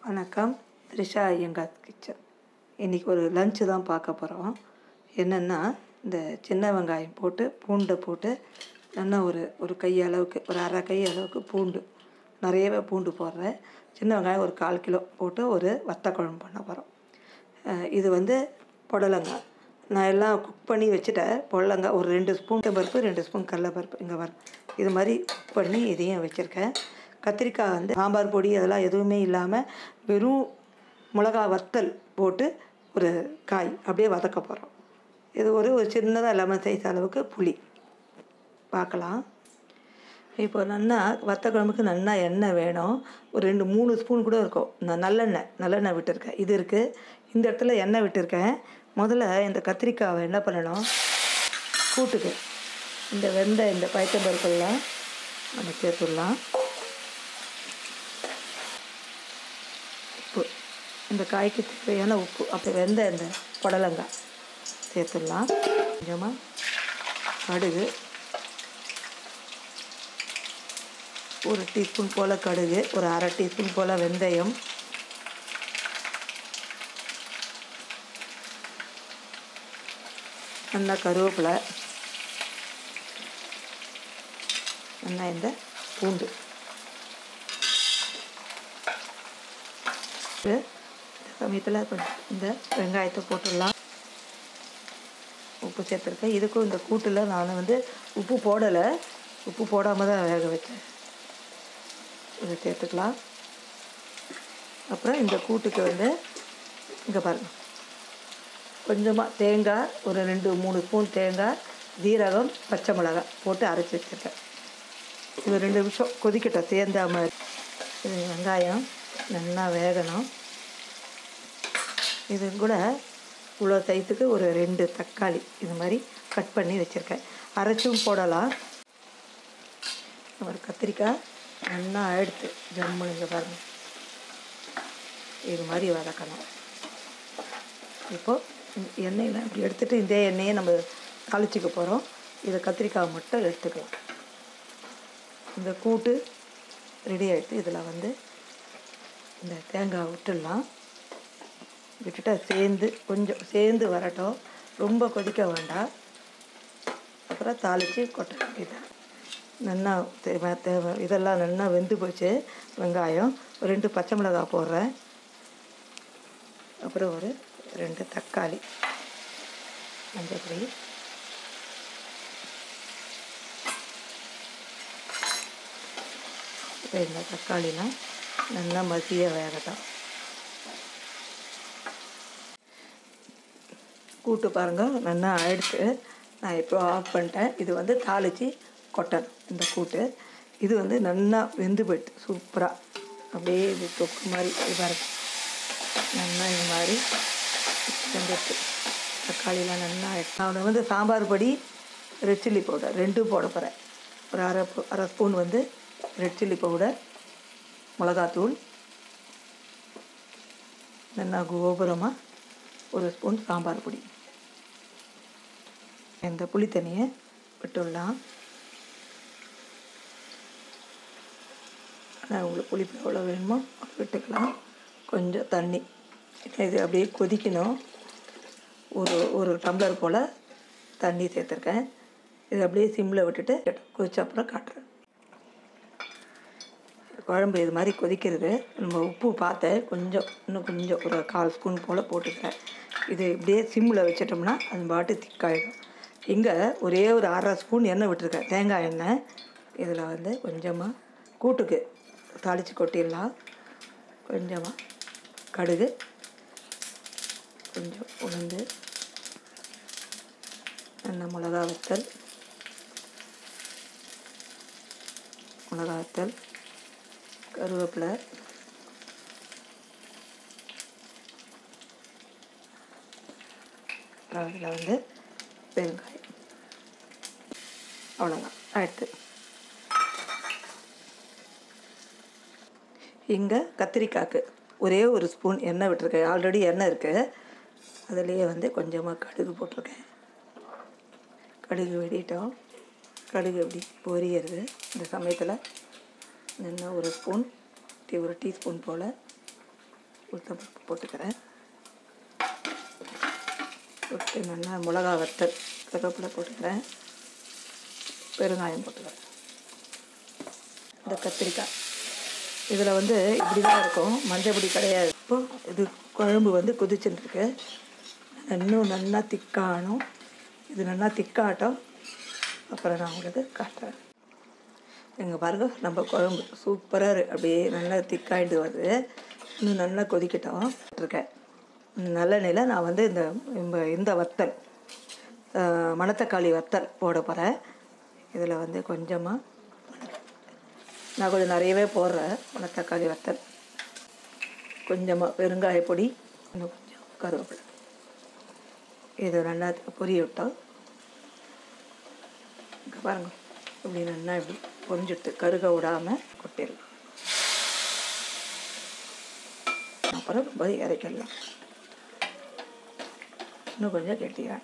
வணக்கம் த்ரிஷா ஐயங்கார் கிச்சன் இன்றைக்கி ஒரு லஞ்சு தான் பார்க்க போகிறோம் என்னென்னா இந்த சின்ன வெங்காயம் போட்டு பூண்டை போட்டு நல்லா ஒரு ஒரு கை அளவுக்கு ஒரு அரை கை அளவுக்கு பூண்டு நிறையவே பூண்டு போடுறேன் சின்ன வெங்காயம் ஒரு கால் கிலோ போட்டு ஒரு வத்த குழம்பு பண்ண போகிறோம் இது வந்து புடலங்காய் நான் எல்லாம் குக் பண்ணி வச்சுட்டேன் புடலங்காய் ஒரு ரெண்டு ஸ்பூன் பருப்பு ரெண்டு ஸ்பூன் கடலைப்பருப்பு இங்கே வரும் இது மாதிரி குக் பண்ணி இதையும் வச்சுருக்கேன் கத்திரிக்காய் வந்து சாம்பார் பொடி அதெல்லாம் எதுவுமே இல்லாமல் வெறும் மிளகா வத்தல் போட்டு ஒரு காய் அப்படியே வதக்க போகிறோம் இது ஒரு ஒரு சின்னதாக லெமன் சைஸ் அளவுக்கு புளி பார்க்கலாம் இப்போ நல்லா வத்த குழம்புக்கு நல்லா எண்ணெய் வேணும் ஒரு ரெண்டு மூணு ஸ்பூன் கூட இருக்கும் நான் நல்லெண்ணெய் நல்லெண்ணெய் விட்டுருக்கேன் இது இருக்குது இந்த இடத்துல எண்ணெய் விட்டுருக்கேன் முதல்ல இந்த கத்திரிக்காவை என்ன பண்ணணும் கூட்டுக்கு இந்த வெந்த இந்த பயத்தம்பருக்கெல்லாம் நம்ம சேர்த்துடலாம் உப்பு இந்த காய்க்கு தேவையான உப்பு அப்போ வெந்த இந்த புடலங்காய் சேர்த்துடலாம் கொஞ்சமாக கடுகு ஒரு டீஸ்பூன் போல் கடுகு ஒரு அரை டீஸ்பூன் போல் வெந்தயம் நல்லா கருவேப்பிலை நல்லா இந்த பூண்டு இந்த சமயத்தில் கொஞ்சம் இந்த வெங்காயத்தை போட்டுடலாம் உப்பு சேர்த்துருக்கேன் இதுக்கும் இந்த கூட்டில் நான் வந்து உப்பு போடலை உப்பு போடாமல் தான் வேக வச்சேன் இதை சேர்த்துக்கலாம் அப்புறம் இந்த கூட்டுக்கு வந்து இங்கே பாருங்கள் கொஞ்சமாக தேங்காய் ஒரு ரெண்டு மூணு ஸ்பூன் தேங்காய் ஜீரகம் பச்சை மிளகாய் போட்டு அரைச்சி வச்சுருக்கேன் இது ரெண்டு நிமிஷம் கொதிக்கட்டும் சேர்ந்தா மாதிரி இது வெங்காயம் நல்லா வேகணும் இது கூட இவ்வளோ சைஸுக்கு ஒரு ரெண்டு தக்காளி இது மாதிரி கட் பண்ணி வச்சுருக்கேன் அரைச்சும் போடலாம் ஒரு கத்திரிக்காய் நல்லா எடுத்து ஜம்முனுங்க பாருங்கள் இது மாதிரி வதக்கணும் இப்போது எண்ணெயில் இப்படி எடுத்துகிட்டு இந்த எண்ணெயை நம்ம தாளிச்சிக்க போகிறோம் இதை கத்திரிக்காய் மட்டும் எடுத்துக்கலாம் இந்த கூட்டு ரெடி ஆகிட்டு இதில் வந்து இந்த தேங்காய் விட்டுடலாம் விட்டுட்டா சேர்ந்து கொஞ்சம் சேர்ந்து வரட்டும் ரொம்ப கொதிக்க வேண்டாம் அப்புறம் தாளித்து கொட்ட வேண்டியதான் நல்லா தேவை தேவை இதெல்லாம் நல்லா வெந்து போச்சு வெங்காயம் ஒரு ரெண்டு பச்சை மிளகாய் போடுறேன் அப்புறம் ஒரு ரெண்டு தக்காளி மஞ்சள் பொடி இப்போ இந்த தக்காளிலாம் நல்லா மசிய வேகட்டும் கூட்டு பாருங்கள் நல்லா ஆயிடுச்சு நான் இப்போ ஆஃப் பண்ணிட்டேன் இது வந்து தாளித்து கொட்டணும் இந்த கூட்டு இது வந்து நல்லா வெந்து போயிட்டு சூப்பராக அப்படியே இது தொக்கு மாதிரி இது பாருங்க நல்லா இது மாதிரி வெந்துட்டு தக்காளிலாம் நல்லா ஆயிடுச்சு நான் வந்து சாம்பார் பொடி ரெட் சில்லி பவுடர் ரெண்டும் போட போகிறேன் ஒரு அரை அரை ஸ்பூன் வந்து ரெட் சில்லி பவுடர் மிளகாத்தூள் நல்லா கோபுரமாக ஒரு ஸ்பூன் சாம்பார் பொடி இந்த புளி தண்ணியை விட்டுடலாம் ஆனால் உங்களுக்கு புளிப்பு எவ்வளோ வேணுமோ விட்டுக்கலாம் கொஞ்சம் தண்ணி இது அப்படியே கொதிக்கணும் ஒரு ஒரு டம்ளர் போல் தண்ணி சேர்த்துருக்கேன் இது அப்படியே சிம்மில் விட்டுட்டு கொதிச்ச அப்புறம் காட்டுறேன் குழம்பு இது மாதிரி கொதிக்கிறது நம்ம உப்பு பார்த்தேன் கொஞ்சம் இன்னும் கொஞ்சம் ஒரு கால் ஸ்பூன் போல் போட்டுக்கிறேன் இது இப்படியே சிம்மில் வச்சிட்டோம்னா அது பாட்டு திக்காயிடும் இங்கே ஒரே ஒரு அரை ஸ்பூன் எண்ணெய் விட்டுருக்கேன் தேங்காய் எண்ணெய் இதில் வந்து கொஞ்சமாக கூட்டுக்கு தாளித்து கொட்டிடலாம் கொஞ்சமாக கடுகு கொஞ்சம் உளுந்து எண்ணெய் மிளகா வத்தல் மிளகா வத்தல் கருவேப்பிலை அதில் வந்து பெருங்காயம் அவ்வளோதான் அடுத்து இங்கே கத்திரிக்காய்க்கு ஒரே ஒரு ஸ்பூன் எண்ணெய் விட்டுருக்கேன் ஆல்ரெடி எண்ணெய் இருக்குது அதுலேயே வந்து கொஞ்சமாக கடுகு போட்டிருக்கேன் கடுகு வெடிட்டோம் கடுகு அப்படி பொரியறது இந்த சமயத்தில் நல்லா ஒரு ஸ்பூன் டீ ஒரு டீஸ்பூன் போல் உளுத்தம்பருப்பு போட்டுக்கிறேன் போட்டு நல்லா மிளகா வத்தல் கருவேப்பிலை போட்டுக்கிறேன் பெருங்காயம் போட்டுக்கிறேன் இந்த கத்திரிக்காய் இதில் வந்து இப்படி தான் இருக்கும் மஞ்சள் பொடி கிடையாது இப்போ இது குழம்பு வந்து கொதிச்சுட்டு இருக்கு இன்னும் நல்லா திக்காகணும் இது நல்லா திக்காட்டும் அப்புறம் நான் உங்களுக்கு காட்டுறேன் எங்க பாருங்க நம்ம குழம்பு சூப்பராக இருக்கு அப்படியே நல்லா திக்காயிட்டு வருது இன்னும் நல்லா கொதிக்கட்டும் இருக்கேன் நல்லெண்ணெயில் நான் வந்து இந்த இந்த- இந்த வத்தல் அஹ், மணத்தக்காளி வத்தல் போட போகிறேன் இதில் வந்து கொஞ்சமாக நான் கொஞ்சம் நிறையவே போடுறேன் மணத்தக்காளி வத்தல் கொஞ்சமாக பெருங்காய பொடி இன்னும் கொஞ்சம் கருவேப்பிலை இது நல்லா பொரிய விட்டோம் இங்கே பாருங்க இப்படி நல்லா இப்படி பொரிஞ்சுட்டு கருக விடாமல் கொட்டிடலாம் அப்புறம் ரொம்ப இறக்கிடலாம் இன்னும் கொஞ்சம் கெட்டியாட்டும்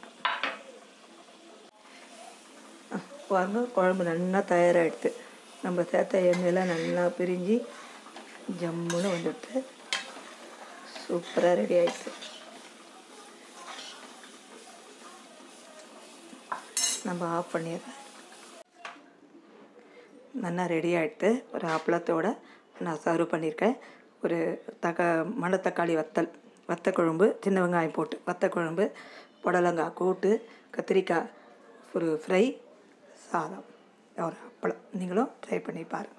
ஆ, பாருங்க குழம்பு நல்லா தயாராகிடுது நம்ம சேர்த்த எண்ணெயெல்லாம் நல்லா பிரிஞ்சு ஜம்முன்னு வந்துடுது சூப்பராக ரெடி ஆயிடுச்சு நம்ம ஆஃப் பண்ணிடுறேன் நல்லா ரெடி ஆகிட்டு ஒரு அப்பளத்தோட நான் சர்வ் பண்ணியிருக்கேன் ஒரு தக்க மணத்தக்காளி வத்தல் வத்த குழம்பு சின்ன வெங்காயம் போட்டு வத்த குழம்பு புடலங்காய் கூட்டு கத்திரிக்காய் ஒரு ஃப்ரை சாதம் ஒரு அப்பளம் நீங்களும் ட்ரை பண்ணி பாருங்கள்